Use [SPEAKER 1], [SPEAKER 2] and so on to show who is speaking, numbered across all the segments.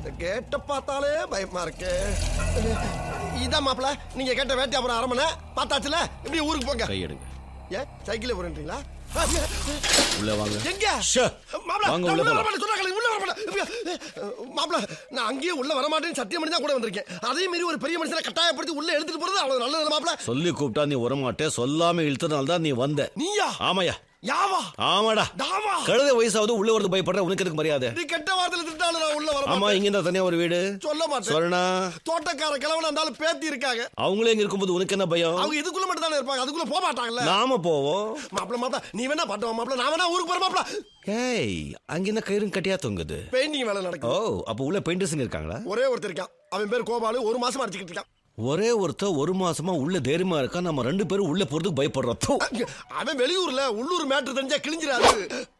[SPEAKER 1] இந்த கேட்ட பார்த்தாலே பயமா இருக்கு இதான் மாப்பிள நீங்க கேட்ட வேட்டை அப்புறம் அரமனை பார்த்தாச்சுல இப்படி ஊருக்கு போங்க
[SPEAKER 2] கையெடுங்க
[SPEAKER 1] ஏன் சைக்கிள் போறீங்களா
[SPEAKER 2] உள்ள வாங்க
[SPEAKER 1] எங்க
[SPEAKER 2] ஷே.
[SPEAKER 1] மாப்பிள
[SPEAKER 2] வாங்க,
[SPEAKER 1] நான்
[SPEAKER 2] உள்ள
[SPEAKER 1] உள்ள
[SPEAKER 2] போலாம்.
[SPEAKER 1] வரமாட்டேன் சொன்னாங்களே உள்ள வரமாட்டேன் மாப்பிள நான் அங்கேயே உள்ள வரமாட்டேன்னு சத்தியம் பண்ணி தான் கூட வந்திருக்கேன் அதே மாதிரி ஒரு பெரிய மனுஷனை கட்டாயப்படுத்தி உள்ள எடுத்துட்டு போறது அவ்வளவு நல்லது மாப்பிள
[SPEAKER 2] சொல்லி கூப்பிட்டா நீ வரமாட்டே சொல்லாம இழுத்தனால தான் நீ வந்த
[SPEAKER 1] நீயா
[SPEAKER 2] ஆமாயா
[SPEAKER 1] யாவா
[SPEAKER 2] ஆமாடா
[SPEAKER 1] தாவா
[SPEAKER 2] கழுத வயசாவது உள்ள வரது பயப்படுற உனக்கு எதுக்கு மரியாதை
[SPEAKER 1] நீ கெட்ட வார்த்தையில திட்டாலும் நான் உள்ள வர
[SPEAKER 2] ஆமா
[SPEAKER 1] மாட்டேன்
[SPEAKER 2] இங்க இருந்தா தனியா ஒரு வீடு
[SPEAKER 1] சொல்ல மாட்டேன்
[SPEAKER 2] சொல்லணா
[SPEAKER 1] தோட்டக்கார கிழவன இருந்தாலும் பேத்தி இருக்காங்க
[SPEAKER 2] அவங்களே இங்க இருக்கும்போது உனக்கு என்ன பயம்
[SPEAKER 1] அவங்க இதுக்குள்ள மட்டும் தானே இருப்பாங்க அதுக்குள்ள போக மாட்டாங்கல்ல
[SPEAKER 2] நாம போவோம்
[SPEAKER 1] மாப்பிள மாப்பிள நீ வேணா பாட்டு மாப்பிள நான் வேணா ஊருக்கு போற மாப்பிள
[SPEAKER 2] ஏய் அங்க என்ன கயிறும் கட்டியா தொங்குது
[SPEAKER 1] பெயிண்டிங் வேலை
[SPEAKER 2] ஓ
[SPEAKER 1] நடக்கும்
[SPEAKER 2] அப்ப உள்ள பெயிண்டர்ஸுங்க இருக்காங்களா
[SPEAKER 1] ஒரே ஒருத்தர் இருக்கான் அவன் பேர் கோபாலு ஒரு மாசமா அடிச்சுக்கிட்டு இருக்கான்
[SPEAKER 2] ஒரே ஒருத்தர் ஒரு மாசமா உள்ள தைரியமா இருக்கா நம்ம ரெண்டு பேரும் உள்ள போறதுக்கு பயப்படுறோம் தூ.
[SPEAKER 1] அவன் வெளியூர்ல உள்ளூர் மேட்ரு தெரிஞ்சா கிழிஞ்சிராது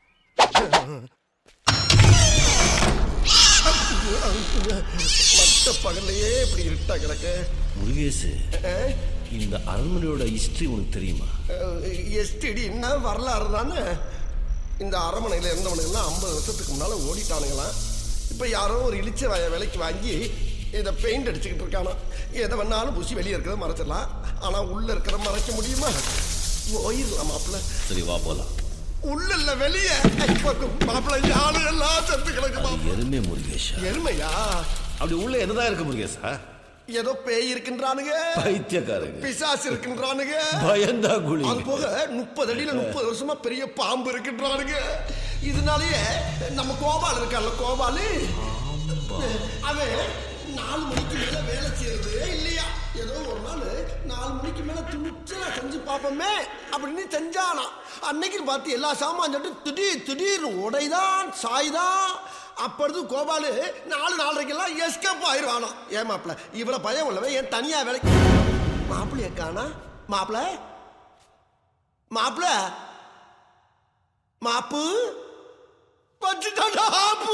[SPEAKER 1] மத்த பகல்லையே இப்படி இருட்டா கிடக்கு
[SPEAKER 2] முருகேசு இந்த அரண்மனையோட ஹிஸ்டரி உனக்கு தெரியுமா
[SPEAKER 1] எஸ்டிடி என்ன வரலாறு தானே இந்த அரமனையில் இருந்தவனுங்கெல்லாம் ஐம்பது வருஷத்துக்கு முன்னால ஓடிட்டானுங்களாம் இப்போ யாரோ ஒரு இளிச்ச வய விலைக்கு வாங்கி இதை பெயிண்ட் அடிச்சுக்கிட்டு இருக்கானா எதை வேணாலும் பூசி வெளியே இருக்கிறத மறைச்சிடலாம் ஆனால் உள்ள இருக்கிறத மறைக்க முடியுமா போயிடலாம் மாப்பிள்ள
[SPEAKER 2] சரி வா போலாம்
[SPEAKER 1] உள்ள இல்ல வெளியே மாப்பிள்ள ஆளு எல்லாம் செத்து கிடக்கு மாப்பிள்ள
[SPEAKER 2] எருமே முருகேஷா
[SPEAKER 1] எருமையா
[SPEAKER 2] அப்படி உள்ள என்னதான் இருக்கு முருகேசா
[SPEAKER 1] ஏதோ பேய் இருக்கின்றானுங்க
[SPEAKER 2] பைத்தியக்காரங்க
[SPEAKER 1] பிசாசு இருக்கின்றானுங்க
[SPEAKER 2] பயந்தா குழி
[SPEAKER 1] அது போக முப்பது அடியில முப்பது வருஷமா பெரிய பாம்பு இருக்கின்றானுங்க இதனாலயே நம்ம கோபால் இருக்கான்ல கோபாலு அவன் நாலு மணிக்கு மேல வேலை செய்யறது இல்லையா ஏதோ ஒரு நாள் நாலு மணிக்கு மேல துணிச்சலா செஞ்சு பார்ப்போமே அப்படின்னு செஞ்சானா அன்னைக்கு பார்த்து எல்லா சாமான் சொல்லிட்டு திடீர் திடீர்னு உடைதான் சாய்தான் அப்பொழுது கோபாலு நாலு நாலரைக்கெல்லாம் எஸ்கேப் ஆயிடுவானா ஏன் மாப்பிள இவ்வளவு பயம் உள்ளவன் ஏன் தனியா வேலைக்கு மாப்பிள்ளைய காணா மாப்பிள மாப்பிள மாப்பு பச்சுட்டாடா ஆப்பு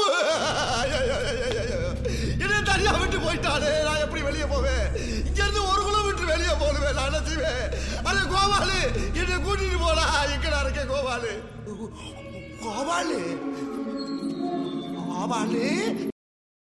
[SPEAKER 1] என்ன தனியா விட்டு போயிட்டானே நான் எப்படி வெளியே போவேன் இங்க இருந்து ஒரு கிலோமீட்டர் வெளியே போடுவேன் நான் என்ன செய்வேன் அட கோபாலு என்னை கூட்டிட்டு போடா எங்கடா இருக்க கோபாலு கோபாலு கோபாலு